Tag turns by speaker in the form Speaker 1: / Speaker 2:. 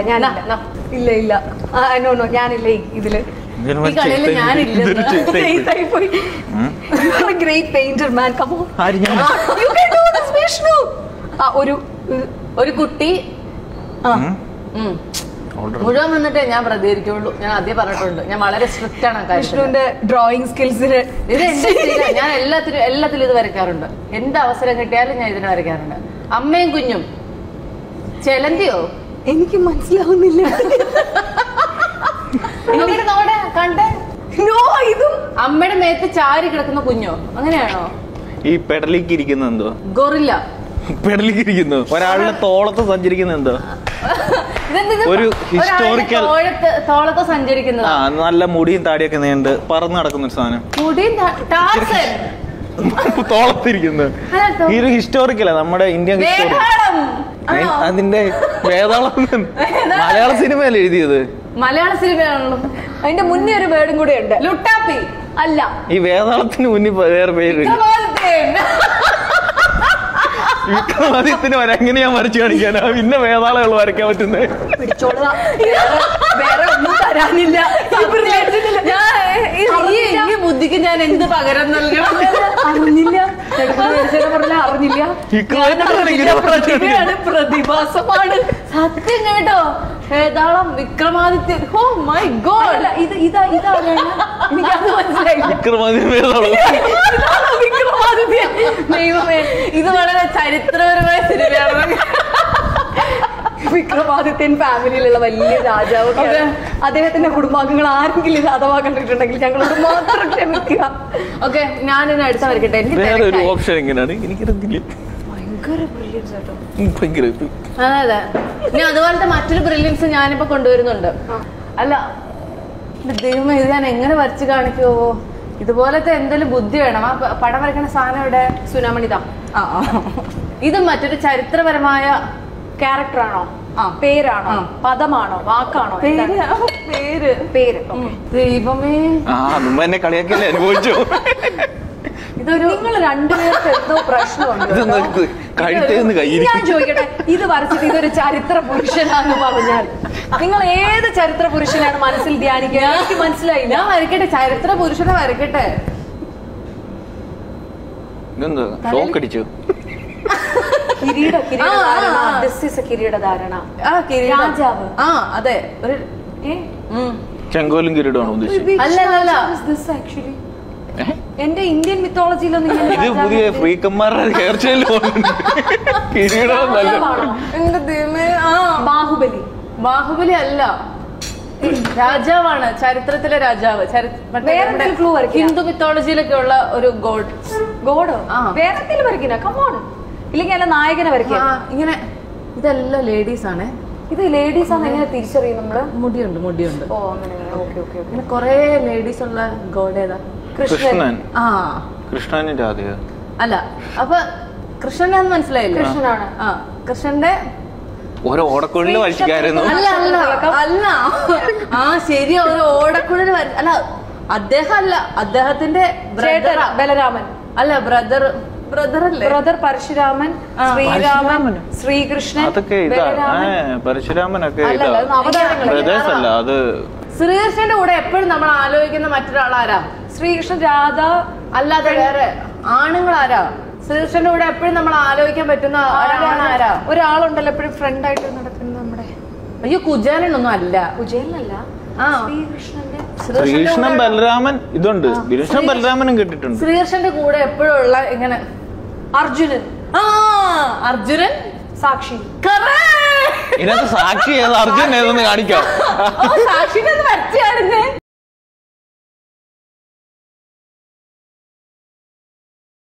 Speaker 1: ഞാനില്ല
Speaker 2: നാ.
Speaker 1: ഇല്ല ഇല്ല നോ നോ ഞാനില്ല ഈ ഇതില്
Speaker 2: ഈ കളിയിൽ ഞാനില്ല.
Speaker 1: ചെയ്തായി പോയി ഗ്രേറ്റ് പെയിന്റർ മാൻ കമോ
Speaker 3: ആര് ഞാൻ?
Speaker 1: You can do this Vishnu ആ ഒരു ഉം,
Speaker 2: ഒരു കുട്ടി
Speaker 1: ആ
Speaker 2: ഉം. മുഴുവൻ വന്നിട്ടേ ഞാൻ പ്രതികരിക്കുള്ളൂ ഞാൻ ആദ്യം പറഞ്ഞിട്ടുണ്ട് ഞാൻ വളരെ സ്ട്രിക്റ്റ് ആണ് ആ കാര്യത്തിൽ
Speaker 1: വിഷ്ണുവിന്റെ ഡ്രോയിങ് സ്കിൽസിന്
Speaker 2: ഇത് എന്റെ ശീലം. ഞാൻ എല്ലാത്തിലും എല്ലാത്തിലും ഇത് വരയ്ക്കാറുണ്ട് എന്ത് അവസരം കിട്ടിയാലും ഞാൻ ഇതിന് വരയ്ക്കാറുണ്ട് അമ്മയും കുഞ്ഞും ചെലന്തിയോ
Speaker 1: എനിക്ക് മനസ്സിലാവുന്നില്ല
Speaker 2: നോക്കട്ടെ നോടെ കണ്ടേ
Speaker 1: നോ ഇതും
Speaker 2: അമ്മയുടെ മേത്ത് ചാരി കിടക്കുന്ന കുഞ്ഞോ അങ്ങനെയാണോ
Speaker 3: ഈ പെടലിക്ക് ഇരിക്കുന്ന എന്തോ
Speaker 2: ഗൊറില്ല
Speaker 3: പെടലിക്ക് ഇരിക്കുന്നു ഒരാളുടെ തോളത്ത് സഞ്ചരിക്കുന്ന എന്തോ
Speaker 2: ഇതെന്ത് ഇത്?
Speaker 3: ഒരു
Speaker 2: ഒരാളുടെ
Speaker 3: historical-
Speaker 2: തോളത്ത് തോളത്ത് സഞ്ചരിക്കുന്നത്
Speaker 3: ആ നല്ല മുടിയും താടിയൊക്കെ നീണ്ട് പറന്ന് നടക്കുന്ന ഒരു സാധനം
Speaker 2: മുടിയും താ- ടാർസൻ.
Speaker 3: തോളത്തിരിക്കുന്നത്
Speaker 2: അതെന്തോ?
Speaker 3: ഈ ഒരു ഹിസ്റ്റോറിക്കല നമ്മുടെ ഇന്ത്യൻ ഹിസ്റ്റോറി
Speaker 2: വേതാളം. ആണോ?
Speaker 3: അതിന്റെ വേതാളം മലയാള സിനിമയല്ലേ എഴുതിയത്
Speaker 2: മലയാള സിനിമയാണല്ലോ
Speaker 1: അതിന്റെ മുന്നേ ഒരു വേർഡും കൂടെ ഉണ്ട്
Speaker 2: ലുട്ടാപ്പി
Speaker 1: അല്ല
Speaker 3: ഈ വേതാളത്തിന് മുന്നിൽ വേറെ പേര്
Speaker 2: വിക്രമാദിത്യൻ.
Speaker 3: വിക്രമാദിത്യന് വരെ എങ്ങനെയാ വരച്ചു കാണിക്കാനാ പിന്നെ വേതാളകൾ വരയ്ക്കാൻ പറ്റുന്നത്
Speaker 1: പിടിച്ചോളാം വേറെ വേറെ ഒന്നും തരാനില്ല ഈ പിള്ളേർക്കില്ല.
Speaker 2: ഞാൻ ഈ- ഈ- ഈ ബുദ്ധിക്ക് ഞാൻ എന്ത് പകരം നൽകണം
Speaker 1: അറിഞ്ഞില്ല എടുക്കുന്ന മേടിച്ചതിനെ പറഞ്ഞാ അറിഞ്ഞില്ല
Speaker 3: വിക്രമാദിത്യൻ ഇങ്ങനെ വരച്ചു കാണിക്കാൻ.
Speaker 1: പ്രതിഭയാണ് പ്രതിഭാസമാണ്
Speaker 2: സത്യം കേട്ടോ ഏതാളം വിക്രമാദിത്യൻ ഓ മൈ ഗോഡ്
Speaker 1: അല്ല ഇത് ഇതാ ഇതാണ് എനിക്കത് മനസ്സിലായില്ല
Speaker 3: വിക്രമാദിത്യൻ വേതാളം
Speaker 1: ഇതാണ് വിക്രമാദിത്യൻ
Speaker 2: ദൈവമേ ഇത് വളരെ ചരിത്രപരമായ സിനിമയാണ്
Speaker 1: വിക്രമാദിത്യൻ ഫാമിലിയിലുള്ള വലിയ രാജാവ്
Speaker 2: അതെ.
Speaker 1: അദ്ദേഹത്തിന്റെ കുടുംബാംഗങ്ങൾ ആരെങ്കിലും ഇത് അഥവാ കണ്ടിട്ടുണ്ടെങ്കിൽ ഞങ്ങളോട് മാത്രം ക്ഷമിക്കുക
Speaker 2: ഓക്കെ ഞാനിന്ന് അടുത്ത വരയ്ക്കട്ടെ എനിക്ക്
Speaker 3: വേറെ ഒരു
Speaker 2: തിരക്കായി.
Speaker 3: ഓപ്ഷൻ എങ്ങനെയാണ് എനിക്കറിയത്തില്ല
Speaker 1: ഭയങ്കര ബ്രില്യൻസ് കേട്ടോ
Speaker 3: ഉം, ഭയങ്കര ഇത്.
Speaker 2: അതെ അതെ ഇനി അതുപോലത്തെ മറ്റൊരു ബ്രില്യൻസ് ഞാനിപ്പോ കൊണ്ടുവരുന്നുണ്ട് അല്ല ഇത് ദൈവമേ ഇത് ഞാൻ എങ്ങനെ വരച്ച് കാണിക്കുമോ ഇതുപോലത്തെ എന്തെങ്കിലും ബുദ്ധി വേണം ആ പ- പടം വരയ്ക്കുന്ന സാധനം ഇവിടെ
Speaker 1: സുനാമണിത
Speaker 2: ആ, ആ. ഇത് മറ്റൊരു ചരിത്രപരമായ
Speaker 1: ക്യാരക്ടറാണോ
Speaker 2: ആ.
Speaker 1: പേരാണോ
Speaker 2: ആ.
Speaker 1: പദമാണോ വാക്കാണോ
Speaker 2: പേര്
Speaker 1: എന്താണ്?
Speaker 2: പേര്
Speaker 1: പേര്
Speaker 2: ഉം. ദൈവമേ
Speaker 3: ആ മുമ്പ് എന്നെ കളിയാക്കല്ലേ അനുഭവിച്ചു
Speaker 2: ഇതൊരു
Speaker 1: നിങ്ങൾ രണ്ടുപേർക്ക് എന്തോ പ്രശ്നമുണ്ട്
Speaker 3: ഇതെന്താ ഇത്? കഴുത്തിൽ നിന്ന്
Speaker 1: ഞാൻ
Speaker 3: കയ്യിരിക്കും
Speaker 1: ചോദിക്കട്ടെ ഇത് വരച്ചിട്ട് ഇതൊരു ചരിത്ര പുരുഷനാന്ന് പറഞ്ഞാൽ നിങ്ങൾ ഏത് ചരിത്ര പുരുഷനാണ് മനസ്സിൽ ധ്യാനിക്കുക എനിക്ക് മനസ്സിലായില്ല
Speaker 2: ഞാൻ വരയ്ക്കട്ടെ ചരിത്ര പുരുഷനെ വരയ്ക്കട്ടെ
Speaker 3: ഇതെന്താ ഷോക്ക് അടിച്ചു
Speaker 1: കിരീട
Speaker 2: ആ, ആ,
Speaker 1: കിരീടധാരണ
Speaker 2: ആ.
Speaker 1: ദിസ് ഇസ് എ കിരീടധാരണ
Speaker 2: ആ കിരീടം.
Speaker 1: രാജാവ്.
Speaker 2: ആ അതെ ഒരു
Speaker 1: ഏ?
Speaker 2: ഉം.
Speaker 3: ചെങ്കോലും കിരീടമാണ് ഉദ്ദേശിച്ചത്
Speaker 1: Which
Speaker 2: അല്ല, അല്ല, അല്ല.
Speaker 1: രാജാവ് is this actually?
Speaker 3: ഏ?
Speaker 1: എന്റെ ഇന്ത്യൻ മിത്തോളജിയിലൊന്നും ഇങ്ങനെ
Speaker 3: ഇത്
Speaker 1: രാജാവ്
Speaker 3: പുതിയ
Speaker 1: ഉണ്ട്.
Speaker 3: ഫ്രീക്കന്മാരുടെ ഹെയർ സ്റ്റൈൽ കിരീടം നല്ല
Speaker 1: രാജാവാണോ?
Speaker 2: എന്റെ ദൈവമേ, ആ
Speaker 1: ബാഹുബലി
Speaker 2: ബാഹുബലി അല്ല രാജാവാണ് ചരിത്രത്തിലെ രാജാവ് ചരി- മറ്റേ
Speaker 1: വേറെ
Speaker 2: നമ്മുടെ
Speaker 1: എന്തെങ്കിലും clue വരയ്ക്കാം?
Speaker 2: ഹിന്ദു മിത്തോളജിയിലൊക്കെ ഉള്ള ഒരു ഗോഡ്
Speaker 1: ഗോഡോ
Speaker 2: ആ.
Speaker 1: വേറെ എന്തെങ്കിലും വരയ്ക്കുന്ന കമോൺ ഇല്ലെങ്കിൽ അല്ല നായകനെ വരയ്ക്കാം
Speaker 2: ഇങ്ങനെ ഇതെല്ലാം ലേഡീസ് ആണ്
Speaker 1: ഇത് ലേഡീസ് ആണ് എങ്ങനെ തിരിച്ചറിയും നമ്മള്
Speaker 2: മുടിയുണ്ട് മുടിയുണ്ട്
Speaker 1: ഓ അങ്ങനെ ഓക്കെ ഓക്കെ ഓക്കെ
Speaker 2: ഇങ്ങനെ കൊറേ ലേഡീസ് ഉള്ള ഗോഡ് ഏതാ
Speaker 1: കൃഷ്ണൻ
Speaker 3: കൃഷ്ണൻ
Speaker 2: ആ
Speaker 3: കൃഷ്ണനും രാധിക
Speaker 2: അല്ല അപ്പൊ കൃഷ്ണനാന്ന് മനസ്സിലായില്ലേ
Speaker 1: കൃഷ്ണനാണ്.
Speaker 2: ആ കൃഷ്ണന്റെ
Speaker 3: ഓരോ ഓടക്കുഴലിൽ വഴിക്കായിരുന്നു
Speaker 2: അല്ല അല്ല അല്ല ആ ശരി ഒരു ഓടക്കുഴൽ അല്ല അദ്ദേഹം അല്ല അദ്ദേഹത്തിന്റെ
Speaker 1: ചേട്ടൻ
Speaker 2: brother ആ.
Speaker 1: ബലരാമൻ
Speaker 2: അല്ല ബ്രദർ ബ്രദർ അല്ലേ
Speaker 1: ബ്രദർ പരശുരാമൻ
Speaker 2: ആ.
Speaker 1: ശ്രീരാമൻ
Speaker 3: പരശുരാമൻ.
Speaker 1: ശ്രീകൃഷ്ണൻ
Speaker 3: അതൊക്കെ ഇതാ
Speaker 1: ബലരാമൻ
Speaker 3: ഏ പരശുരാമനൊക്കെ
Speaker 1: അല്ല,
Speaker 3: ഇതാ
Speaker 1: അല്ല, അത് അവതാരങ്ങളല്ലേ?
Speaker 3: ബ്രദേഴ്സ് അല്ല അത്
Speaker 2: ശ്രീകൃഷ്ണന്റെ കൂടെ എപ്പോഴും നമ്മൾ ആലോചിക്കുന്ന മറ്റൊരാൾ ആരാ
Speaker 1: ശ്രീകൃഷ്ണൻ രാധ
Speaker 2: അല്ലാതെ വേറെ ആണുങ്ങൾ ആരാ ശ്രീകൃഷ്ണന്റെ കൂടെ എപ്പോഴും നമ്മൾ ആലോചിക്കാൻ പറ്റുന്ന ഒരാളാണ് ആരാ
Speaker 1: ഒരാളുണ്ടല്ലോ എപ്പോഴും ഫ്രണ്ട് ആയിട്ട് നടക്കുന്ന നമ്മുടെ
Speaker 2: അയ്യോ കുജാനൊന്നും അല്ല
Speaker 1: കുജേലനല്ല
Speaker 2: ആ
Speaker 1: ശ്രീകൃഷ്ണന്റെ
Speaker 2: ശ്രീകൃഷ്ണന്റെ
Speaker 3: ശ്രീകൃഷ്ണൻ
Speaker 2: കൂടെ-
Speaker 3: ബലരാമൻ ഇതുണ്ട് കൃഷ്ണൻ ബലരാമനും കേട്ടിട്ടുണ്ട്
Speaker 2: ശ്രീകൃഷ്ണന്റെ കൂടെ എപ്പോഴും ഉള്ള ഇങ്ങനെ
Speaker 1: അർജുനൻ
Speaker 2: ആ അർജുനൻ
Speaker 1: സാക്ഷി
Speaker 2: Correct!
Speaker 3: ഇതിനകത്ത് സാക്ഷി ഏത് അർജുൻ ഏതെന്ന് കാണിക്കാം
Speaker 2: ഓ, സാക്ഷിനെ ഒന്ന് വരച്ചാടുന്നേ